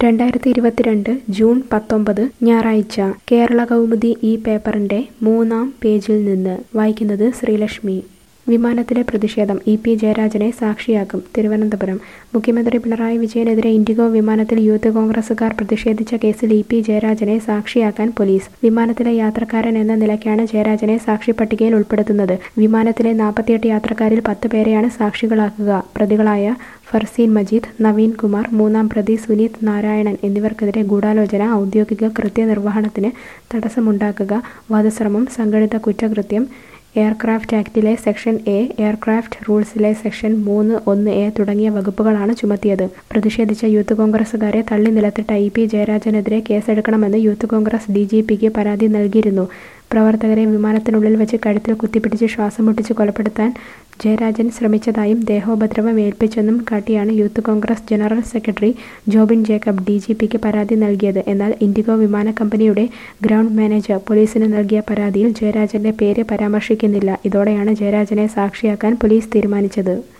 രണ്ടായിരത്തി ഇരുപത്തിരണ്ട് ജൂൺ പത്തൊമ്പത് ഞായറാഴ്ച കേരള കൗമുദി ഈ പേപ്പറിന്റെ മൂന്നാം പേജിൽ നിന്ന് വായിക്കുന്നത് ശ്രീലക്ഷ്മി വിമാനത്തിലെ പ്രതിഷേധം ഇ പി ജയരാജനെ സാക്ഷിയാക്കും തിരുവനന്തപുരം മുഖ്യമന്ത്രി പിണറായി വിജയനെതിരെ ഇൻഡിഗോ വിമാനത്തിൽ യൂത്ത് കോൺഗ്രസുകാർ പ്രതിഷേധിച്ച കേസിൽ ഇ പി ജയരാജനെ സാക്ഷിയാക്കാൻ പോലീസ് വിമാനത്തിലെ യാത്രക്കാരൻ എന്ന നിലയ്ക്കാണ് ജയരാജനെ സാക്ഷി പട്ടികയിൽ ഉൾപ്പെടുത്തുന്നത് വിമാനത്തിലെ നാൽപ്പത്തിയെട്ട് യാത്രക്കാരിൽ പത്ത് പേരെയാണ് സാക്ഷികളാക്കുക പ്രതികളായ ഫർസീൻ മജീദ് നവീൻ കുമാർ മൂന്നാം പ്രതി സുനീത് നാരായണൻ എന്നിവർക്കെതിരെ ഗൂഢാലോചന ഔദ്യോഗിക കൃത്യനിർവഹണത്തിന് തടസ്സമുണ്ടാക്കുക വധശ്രമം സംഘടിത കുറ്റകൃത്യം എയർക്രാഫ്റ്റ് ആക്ടിലെ സെക്ഷൻ എ എയർക്രാഫ്റ്റ് റൂൾസിലെ സെക്ഷൻ മൂന്ന് ഒന്ന് എ തുടങ്ങിയ വകുപ്പുകളാണ് ചുമത്തിയത് പ്രതിഷേധിച്ച യൂത്ത് കോൺഗ്രസുകാരെ തള്ളി നിലത്തിട്ട ഇ പി ജയരാജനെതിരെ കേസെടുക്കണമെന്ന് യൂത്ത് കോൺഗ്രസ് ഡി ജി പിക്ക് പരാതി നൽകിയിരുന്നു പ്രവർത്തകരെ വിമാനത്തിനുള്ളിൽ വെച്ച് കഴുത്തിൽ കുത്തിപ്പിടിച്ച് ശ്വാസം മുട്ടിച്ച് കൊലപ്പെടുത്താൻ ജയരാജൻ ശ്രമിച്ചതായും ദേഹോപദ്രവം ഏൽപ്പിച്ചെന്നും കാട്ടിയാണ് youth Congress general secretary Jobin Jacob D G പിക്ക് പരാതി നൽകിയത് എന്നാൽ ഇൻഡിഗോ വിമാന കമ്പനിയുടെ ഗ്രൗണ്ട് മാനേജർ പോലീസിന് നൽകിയ പരാതിയിൽ ജയരാജന്റെ പേര് പരാമർശിക്കുന്നില്ല ഇതോടെയാണ് ജയരാജനെ സാക്ഷിയാക്കാൻ പോലീസ് തീരുമാനിച്ചത്